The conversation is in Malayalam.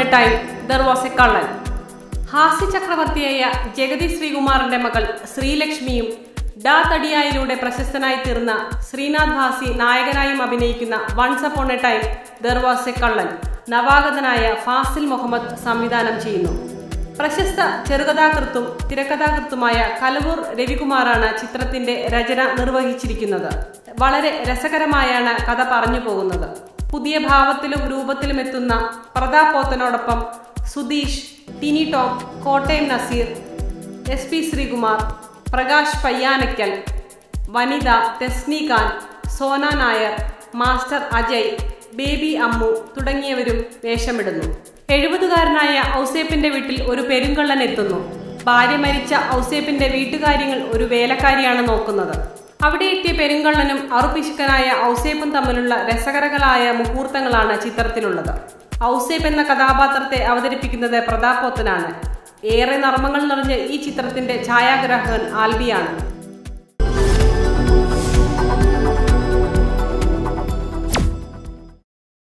A time there was a Kallan ഹാസ്യ ചക്രവർത്തിയായ ജഗതി ശ്രീകുമാറിന്റെ മകൾ ശ്രീലക്ഷ്മിയും ഡാ തടിയായിലൂടെ പ്രശസ്തനായി തീർന്ന ശ്രീനാഥ് ഭാസി നായകനായും അഭിനയിക്കുന്ന once upon a time there was a Kallan നവാഗതനായ ഫാസിൽ മുഹമ്മദ് സംവിധാനം ചെയ്യുന്നു പ്രശസ്ത ചെറുകഥാകൃത്തും തിരക്കഥാകൃത്തുമായ കലവൂർ രവികുമാറാണ് ചിത്രത്തിന്റെ രചന നിർവഹിച്ചിരിക്കുന്നത് വളരെ രസകരമായാണ് കഥ പറഞ്ഞു പോകുന്നത് പുതിയ ഭാവത്തിലും രൂപത്തിലും എത്തുന്ന പ്രതാപ് പോത്തനോടൊപ്പം Sudheesh Tini Tom Kottayam Nazeer S P Sreekumar Prakash Payyanakkal Vanitha Thesni Khan Sona Nair master Ajay baby Ammu തുടങ്ങിയവരും വേഷമിടുന്നു എഴുപതുകാരനായ ഔസേപ്പിന്റെ വീട്ടിൽ ഒരു പെരുങ്കള്ളൻ എത്തുന്നു ഭാര്യ മരിച്ച ഔസേപ്പിന്റെ വീട്ടുകാര്യങ്ങൾ ഒരു വേലക്കാരിയാണ് നോക്കുന്നത് അവിടെ എത്തിയ പെരുങ്കള്ളനും അറുപിശുക്കനായ ഔസേപ്പും തമ്മിലുള്ള രസകരങ്ങളായ മുഹൂർത്തങ്ങളാണ് ചിത്രത്തിലുള്ളത് ഔസേപ്പ് എന്ന കഥാപാത്രത്തെ അവതരിപ്പിക്കുന്നത് പ്രതാപോത്തനാണ് ഏറെ നർമ്മങ്ങൾ നിറഞ്ഞ ഈ ചിത്രത്തിന്റെ ഛായാഗ്രാഹകൻ ആൽബിയാണ്